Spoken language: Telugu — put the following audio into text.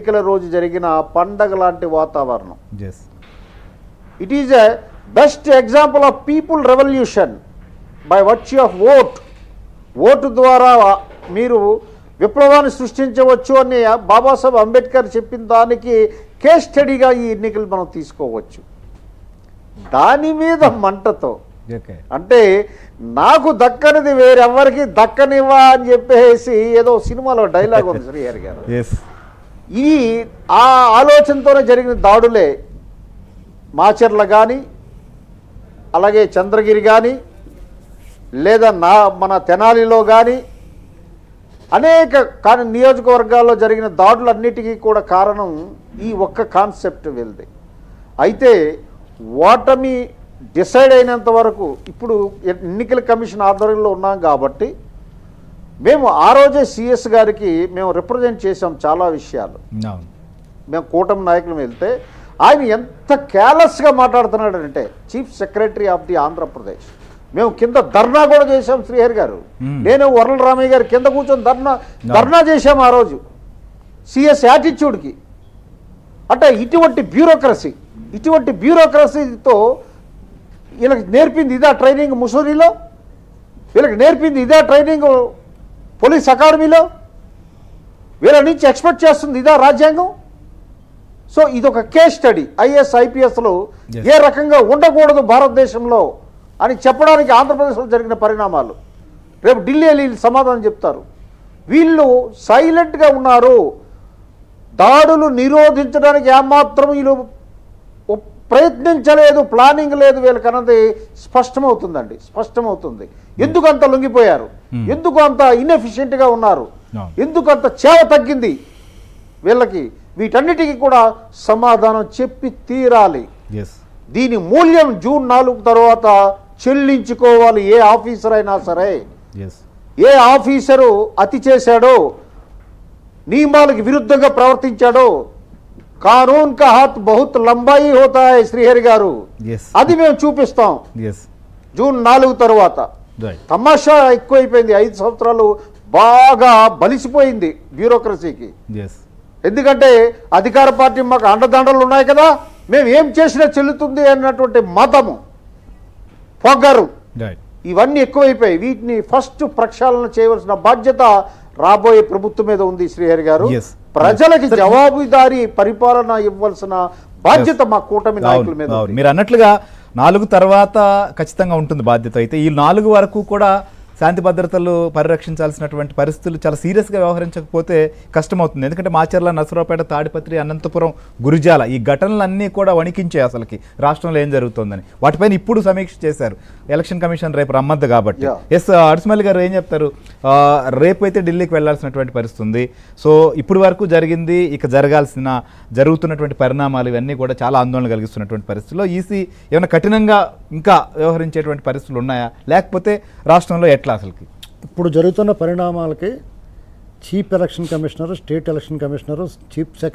ఎన్నికల రోజు జరిగిన పండగ లాంటి వాతావరణం yes it is a best example of people revolution by virtue of vote vote ద్వారా మీరు విప్లవాన్ని సృష్టించవచ్చు అని బాబాసాహెబ్ అంబేద్కర్ చెప్పిన దానికి కేస్ స్టడీగా ఈ ఎన్నికలు మనం తీసుకోవచ్చు దాని మీద మంటతో ఓకే అంటే నాకు దక్కనిది వేరెవ్వరికి దక్కనివ్వా అని చెప్పేసి ఏదో సినిమాలో డైలాగ్ ఉంది శ్రీహరి గారు ఎస్ ఇది ఆ ఆలోచనతోనే జరిగిన దాడులే మాచర్ల కానీ అలాగే చంద్రగిరి కానీ లేదా నా మన తెనాలిలో కానీ అనేక కానీ నియోజకవర్గాల్లో జరిగిన దాడులన్నిటికీ కూడా కారణం ఈ ఒక్క కాన్సెప్ట్ వెళ్ది అయితే ఓటమి డిసైడ్ అయినంత వరకు ఇప్పుడు ఎన్నికల కమిషన్ ఆధ్వర్యంలో ఉన్నాం కాబట్టి మేము ఆ రోజే సిఎస్ గారికి మేము రిప్రజెంట్ చేసాం చాలా విషయాలు అవును మేము కూటమి నాయకులు వెళ్తే ఆయన ఎంత కేర్లెస్గా మాట్లాడుతున్నాడంటే chief secretary of the Andhra Pradesh మేము కింద ధర్నా కూడా చేశాం శ్రీహరి గారు Hmm. నేను వరల రామయ్య గారు కింద కూర్చొని ధర్నా ధర్నా చేశాం ఆ రోజు సిఎస్ యాటిట్యూడ్కి అంటే ఇటువంటి బ్యూరోక్రసీ ఇటువంటి బ్యూరోక్రసీతో వీళ్ళకి నేర్పింది ఇదా ట్రైనింగ్ ముసూరిలో వీళ్ళకి నేర్పింది ఇదా ట్రైనింగ్ పోలీస్ అకాడమీలో వీళ్ళ నుంచి ఎక్స్పెక్ట్ చేస్తుంది ఇదా రాజ్యాంగం సో ఇదొక కేస్ స్టడీ ఐఎస్ ఐపీఎస్లో Yes. ఏ రకంగా ఉండకూడదు భారతదేశంలో అని చెప్పడానికి ఆంధ్రప్రదేశ్లో జరిగిన పరిణామాలు రేపు ఢిల్లీ వెళ్ళి వీళ్ళు సమాధానం చెప్తారు వీళ్ళు సైలెంట్గా ఉన్నారు దాడులు నిరోధించడానికి ఏమాత్రం వీళ్ళు ఒప్- ప్రయత్నించలేదు ప్లానింగ్ లేదు వీళ్ళకి అన్నది స్పష్టమవుతుందండి స్పష్టమవుతుంది ఎందుకు అంత లొంగిపోయారు Hmm. ఎందుకు అంత ఇన్ఎఫిషియెంట్గా ఉన్నారు No. ఎందుకు అంత చేవ తగ్గింది వీళ్ళకి వీటన్నిటికీ కూడా సమాధానం చెప్పి తీరాలి ఎస్ దీని మూల్యం జూన్ నాలుగు తర్వాత చెల్లించుకోవాలి ఏ ఆఫీసర్ అయినా సరే ఎస్ ఏ ఆఫీసరు అతి చేశాడో నియమాలకు విరుద్ధంగా ప్రవర్తించాడో కానూన్ కా హాత్ బహుత్ లంబాయి హోతా హై శ్రీహరి గారు ఎస్ అది మేము చూపిస్తాం ఎస్ జూన్ నాలుగు తర్వాత రైట్ తమాషా ఎక్కువైపోయింది ఐదు సంవత్సరాలు బాగా బలిసిపోయింది బ్యూరోక్రసీకి ఎస్ ఎందుకంటే అధికార పార్టీ మాకు అండదండలు ఉన్నాయి కదా మేము ఏం చేసినా చెల్లుతుంది అన్నటువంటి మతము పొగరు రైట్ ఇవన్నీ ఎక్కువైపోయాయి వీటిని ఫస్ట్ ప్రక్షాళన చేయవలసిన బాధ్యత రాబోయే ప్రభుత్వం మీద ఉంది శ్రీహరి గారు Yes. ప్రజలకి జవాబుదారీ పరిపాలన ఇవ్వాల్సిన బాధ్యత మా కూటమి నాయకుల మీద అవును, అవును. ఉంది. మీరు అన్నట్లుగా నాలుగు తర్వాత ఖచ్చితంగా ఉంటుంది బాధ్యత అయితే ఈ నాలుగు వరకు కూడా శాంతి భద్రతలు పరిరక్షించాల్సినటువంటి పరిస్థితులు చాలా సీరియస్గా వ్యవహరించకపోతే కష్టమవుతుంది ఎందుకంటే మాచర్ల నసరావుపేట తాడిపత్రి అనంతపురం గురిజాల ఈ ఘటనలన్నీ కూడా వణికించాయి అసలుకి రాష్ట్రంలో ఏం జరుగుతోందని వాటిపైన ఇప్పుడు సమీక్ష చేశారు ఎలక్షన్ కమిషన్ రేపు రమ్మద్దు కాబట్టి Yeah. ఎస్ అడిస్మల్ గారు ఏం చెప్తారు ఆ, రేపు అయితే ఢిల్లీకి వెళ్లాల్సినటువంటి పరిస్థితి ఉంది సో ఇప్పుడు వరకు జరిగింది ఇక జరగాల్సిన జరుగుతున్నటువంటి పరిణామాలు ఇవన్నీ కూడా చాలా ఆందోళన కలిగిస్తున్నటువంటి పరిస్థితుల్లో ఈసీ ఏమైనా కఠినంగా ఇంకా వ్యవహరించేటువంటి పరిస్థితులు ఉన్నాయా లేకపోతే రాష్ట్రంలో ఎట్లా అసలుకి ఇప్పుడు జరుగుతున్న పరిణామాలకి chief election commissioner state election commissioner chief secretary